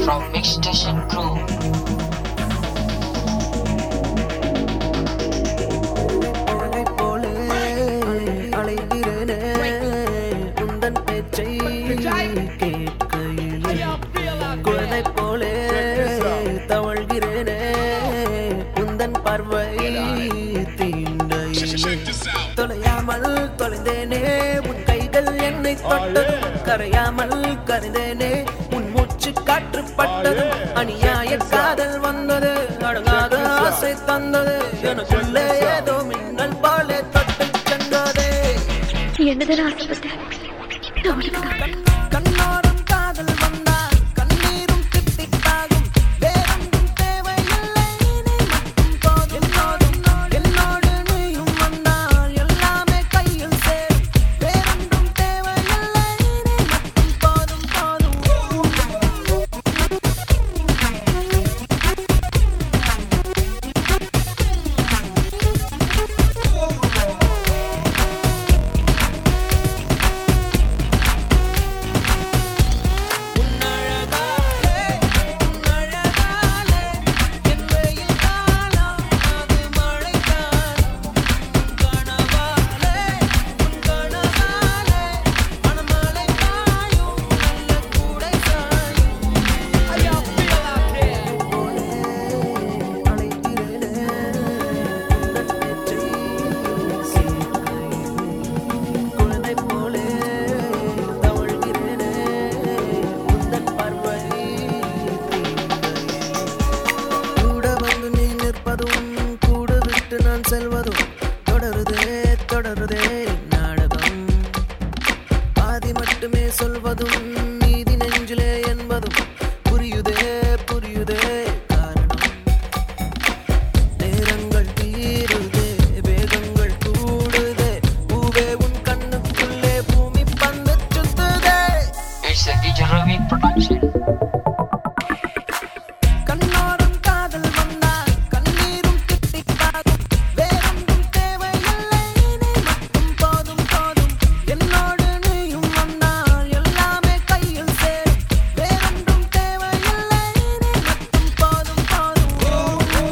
from Mix Station Crew. அழகை போலே அலைகிறேனே உந்தன் பேச்சை கேட்கையிலே குழந்தை போலே தவழ்கிறேனே உந்தன் பார்வை தீண்டையிலே தொலையாமல் தொலைந்தேனே உன் கைகள் என்னை தொட்டதும் கரையாமல் கரைந்தேனே உன் மூச்சு காற்று பட்டதும் அநியாய காதல் வந்தது அடங்காத ஆசை தந்தது எனக்குள்ளே ஏதோ மின்னல் போலே தொட்டு சென்றதே என்னதான் ஆசைப்பட்டேன் அவனுக்கு கண்ணோரம் காதல் வந்தால் கண்ணீரும் தித்திப்பாகும் வேறொன்றும் தேவையில்லை நீ மட்டும் போதும் போதும் என்னோடு நீயும் வந்தால் எல்லாமே கையில் சேரும் வேறொன்றும் தேவையில்லை நீ மட்டும் போதும் போதும் உன்னழகாலே உன்னழகாலே என் வெயில் காலம் அது மழைக்காலம் உன் கனவாலே உன் கனவாலே மணமழை காயும் நல்ல கூடை சாயும் ஐயா பிள்ளாக்கே அழைக்கிறேனே உந்தன் பேச்சை குழந்தை போலே தவழ்கிறேனே உந்தன் பார்வை கூட வந்து நீ நிற்பதும் கூட விட்டு நான் செல்வதும் தொடருதே தொடருதே நாடகம் பாதி மட்டுமே சொல்வதும் நீதி நெஞ்சிலே என்பதும் புரியுதே புரியுதே காரணம் நேரங்கள் தீருதே வேகங்கள் கூடுதே பூவே உன் கண்ணுக்குள்ளே பூமி பந்து சுத்துதே It's a DJ Ravi production. கண்ணோரம் காதல் வந்தால் கண்ணீரும் தித்திப்பாகும் வேறொன்றும் தேவையில்லை நீ மட்டும் போதும் போதும் என்னோடு நீயும் வந்தால் எல்லாமே கையில் சேரும் வேறொன்றும் தேவையில்லை நீ மட்டும் போதும் போதும்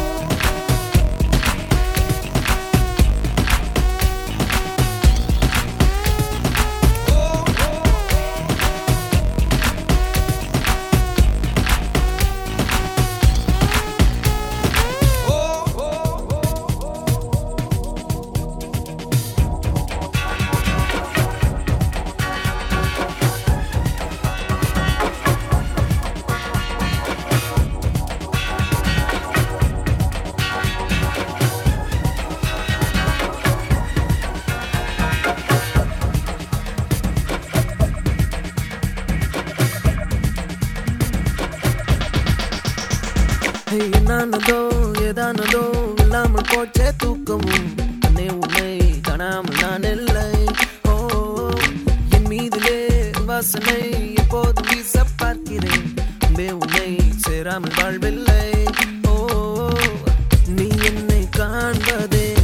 ஏய், என்னானதோ ஏதானதோ இல்லாமல் போச்சே தூக்கமும் அன்னே உன்னை காணாமல் நான் இல்லை ஓ என் மீதிலே வாசனை எப்போதும் வீச பார்க்கிறேன் அன்பே உன்னை சேராமல் வாழ்வில்லை ஓ நீ என்னை காண்பதே